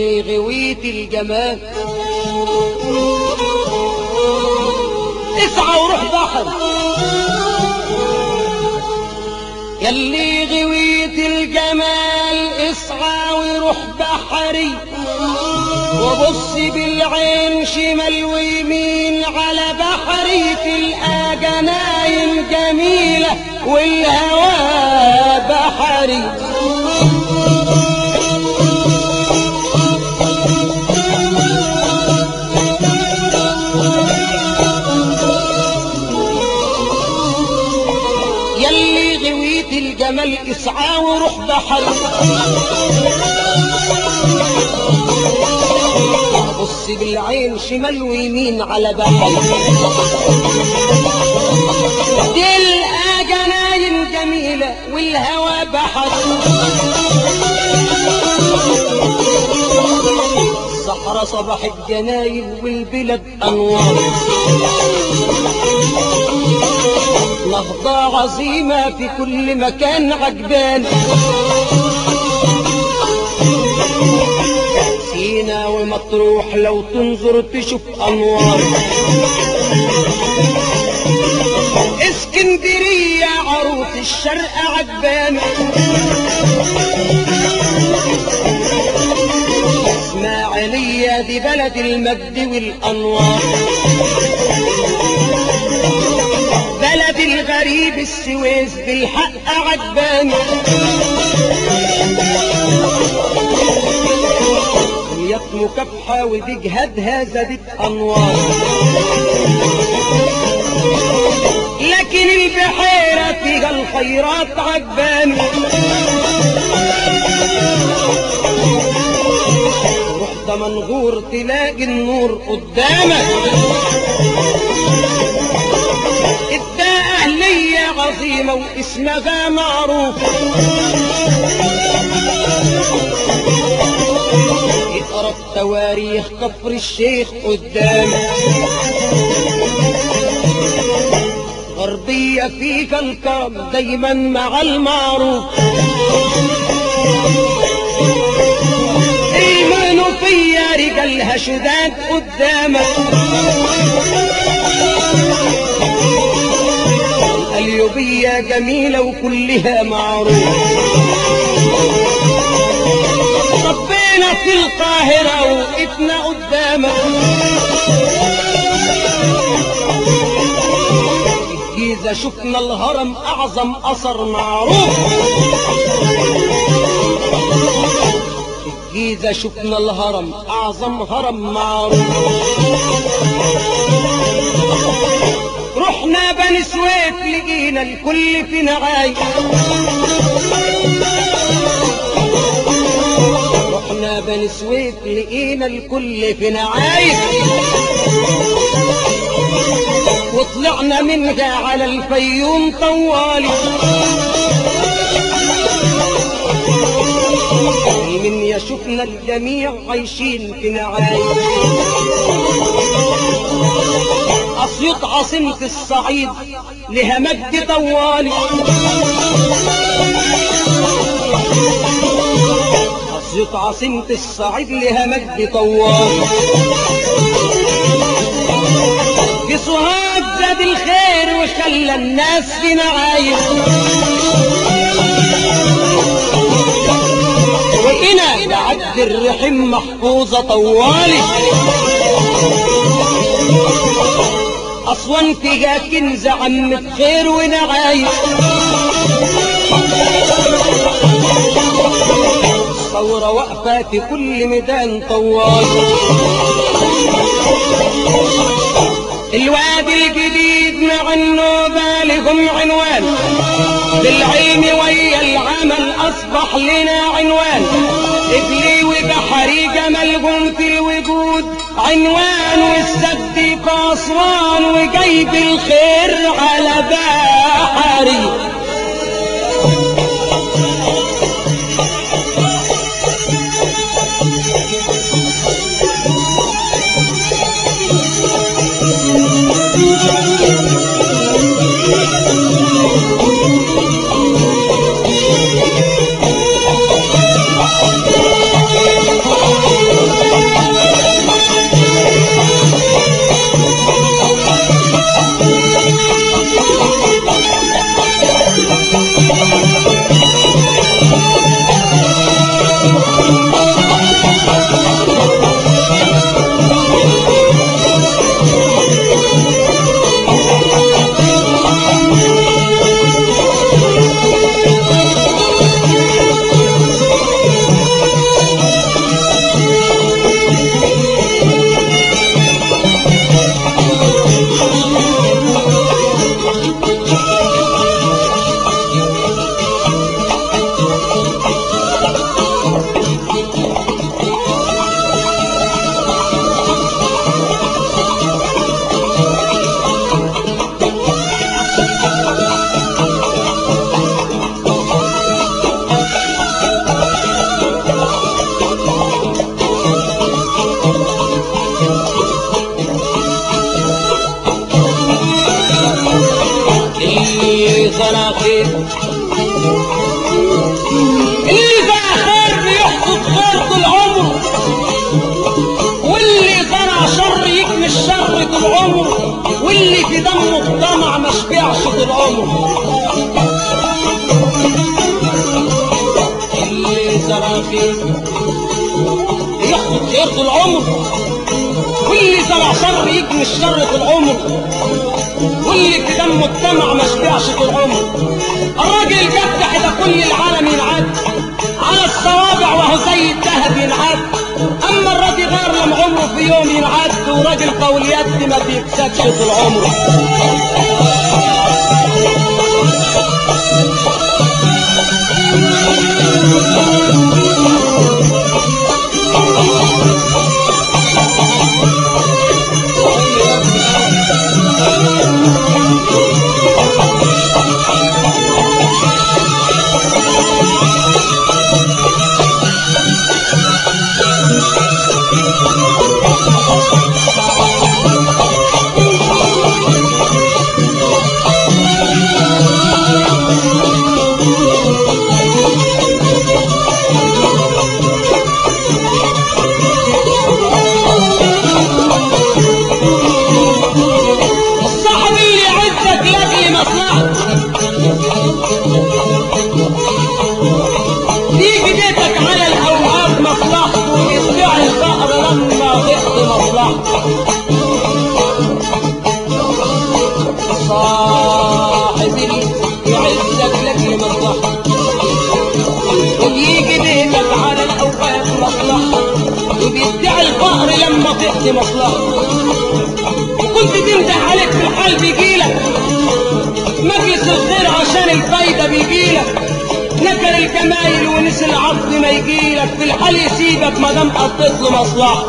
يلي غويت الجمال اسعى وروح بحر يلي غويت الجمال اسعى وروح بحري وبص بالعين شمال ويمين على بحري تلقى جناين جميلة والهوى بحري يلي غويت الجمال اسعى وروح بحري بص بالعين شمال ويمين على بحري تلقى جناين جميلة والهوى بحر الصحراء صباح الجناين والبلد أنوار نهضة عظيمة في كل مكان عجبان سينا ومطروح لو تنظر تشوف أنوار اسكندرية عروس الشرق عجبان اسماعيلية دي بلد المجد والأنوار بلد الغريب السويس بالحق عجبان دمياط مكافحة وبجهادها زادت أنوار لكن البحيرة فيها الخيرات عجبان رحت منغور تلاقي النور قدامك ادى أهلية عظيمة واسمها معروف اقرا التواريخ كفر الشيخ قدامك غربية فيك الكرم دايما مع المعروف المنوفية رجالها شداد قدامك الأليوبية جميلة وكلها معروف ربنا في القاهرة وقفنا قدامك الجيزة شفنا الهرم أعظم أثر معروف الجيزة شفنا الهرم أعظم هرم معروف رحنا بني سويف لقينا الكل في نعاي رحنا بني سويف لقينا الكل في نعاي وطلعنا منها على الفيوم طوالي من يشوفنا الجميع عايشين في نعاي أسيوط عاصمة الصعيد لها مجد طوالي أسيوط عاصمة الصعيد لها مجد طوالي في سوهاج زاد الخير وخلى الناس في نعايم وإنا بعد الرحم محفوظة طوالي أسوان فيها كنز عمة خير ونعايم الثورة واقفة في كل ميدان طوال الوادي الجديد مع النوبة لهم عنوان بالعلم ويا العمل أصبح لنا عنوان إبلي وبحري جمالهم في الوجود عنوان والسد قصوان وجايب الخير على بحري الطمع ما شبعش طول عمره اللي زرع خير ياخد خير طول عمره واللي زرع شر يجني الشر طول عمره واللي في دمه الطمع ما شبعش طول عمره الراجل الجدح ده كل العالم ينعاد على الصوابع وهو زي الذهب ينعاد اما الراجل غير لما عمره في يوم ينعاد وراجل قوليات ما بيكسبش طول عمره الصاحب اللي يعزك لاجل مصلحته تيجي بيتك على الاوقات مصلحته ويتبع الفقر لما ضغط مصلحته صاحب اللي يعزك لاجل مصلحته وبيجي بيتك على الاوقات مصلحته وبيدعي الفقر لما ضغط مصلحته وكنت تمدح عليك في الحال بيجيلك مجلس الخير عشان الفايدة بيجيلك نكر الكمايل ونسي العبد ما يجيلك في الحال يسيبك ما دام قضيت له مصلحة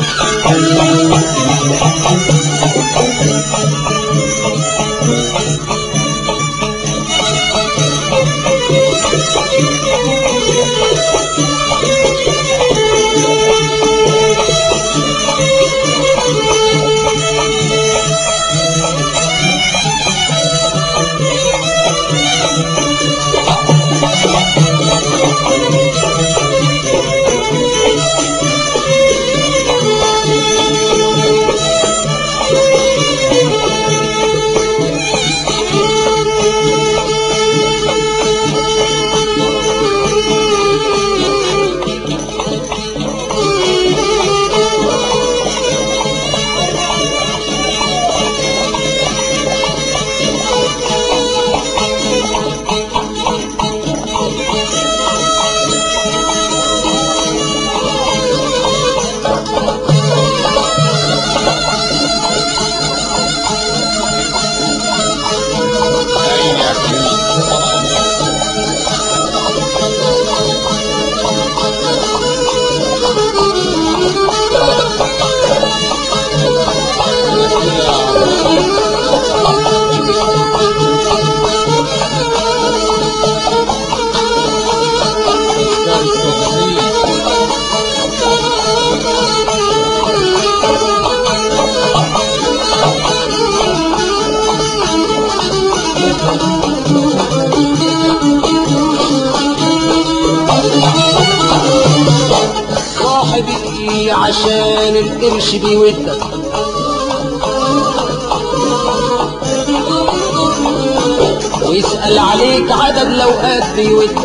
صاحبي عشان القرش بيودك ويسأل عليك عدد لوقات بيودك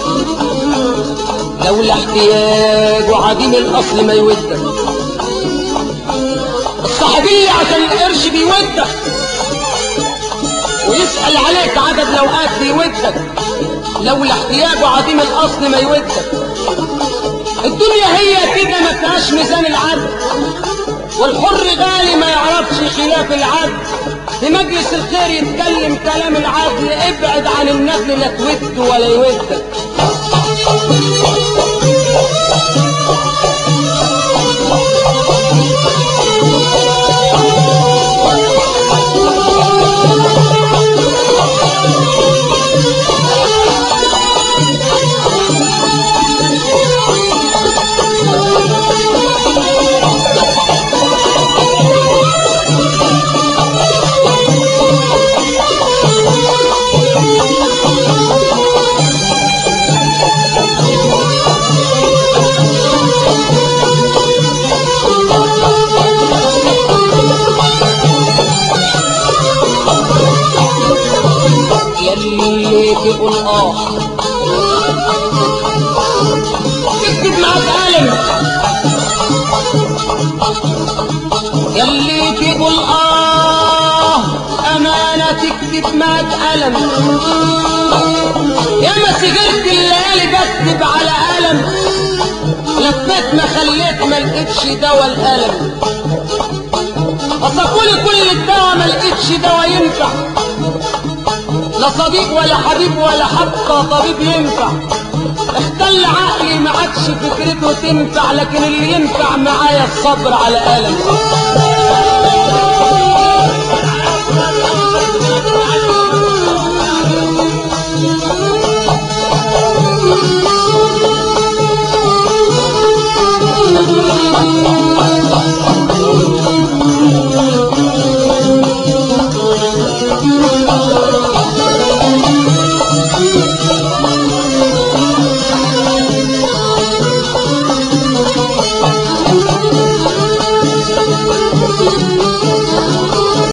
لولا احتياج وعديم الأصل ما يودك الصاحبية عشان القرش بيودك ويسأل عليك عدد لوقات بيودك لولا احتياج وعديم الأصل ما يودك الدنيا هي كده ما فيهاش ميزان العدل والحر غالي ما يعرفش خلاف العدل في مجلس الخير يتكلم كلام العدل ابعد عن النبل لا تود ولا يودك تقول اه تكتب معاك قلم يلي تقول اه امانة تكتب معاك قلم يا ما سجلت الليالي بكتب على قلم لفيت ما خليت ما لقيتش دوا القلم وصفولي كل الدواء ما لقيتش دواء ينفع لا صديق ولا حبيب ولا حتى طبيب ينفع اختل عقلي ما عادش فكرته تنفع لكن اللي ينفع معايا الصبر على قلم